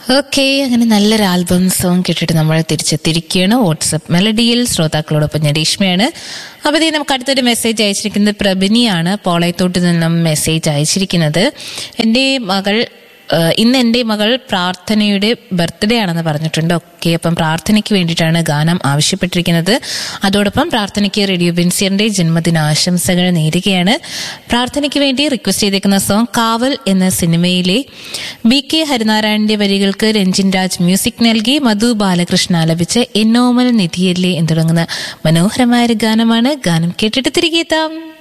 okay അങ്ങനെ നല്ലൊരു album song കേട്ടിട്ട് നമ്മൾ തിരിച്ചെത്തിയിരിക്കുകയാണ് വാട്സപ്പ് മെലഡിയിൽ ശ്രോതാക്കളോടൊപ്പം ഞാൻ രേഷ്മയാണ് അപ്പോൾ ഇതേ നമുക്ക് അടുത്തൊരു മെസ്സേജ് അയച്ചിരിക്കുന്നത് പ്രഭിനിയാണ് പോളയത്തോട്ട് നിന്നും മെസ്സേജ് അയച്ചിരിക്കുന്നത് എൻ്റെ മകൾ ഏഹ് ഇന്ന് എൻ്റെ മകൾ പ്രാർത്ഥനയുടെ ബർത്ത്ഡേ ആണെന്ന് പറഞ്ഞിട്ടുണ്ട് ഓക്കെ അപ്പം പ്രാർത്ഥനയ്ക്ക് വേണ്ടിയിട്ടാണ് ഗാനം ആവശ്യപ്പെട്ടിരിക്കുന്നത് അതോടൊപ്പം പ്രാർത്ഥനയ്ക്ക് റേഡിയോ ബിൻസിയറിന്റെ ജന്മദിനാശംസകൾ നേരുകയാണ് പ്രാർത്ഥനയ്ക്ക് വേണ്ടി റിക്വസ്റ്റ് ചെയ്തേക്കുന്ന സോങ് കാവൽ എന്ന സിനിമയിലെ ബി കെ ഹരിനാരായണന്റെ വരികൾക്ക് രഞ്ജിൻ രാജ് മ്യൂസിക് നൽകി മധു ബാലകൃഷ്ണ ആലപിച്ച് എന്നോമൽ നിധിയല്ലേ എന്ന് തുടങ്ങുന്ന മനോഹരമായ ഒരു ഗാനമാണ് ഗാനം കേട്ടിട്ട് തിരികെ എത്താം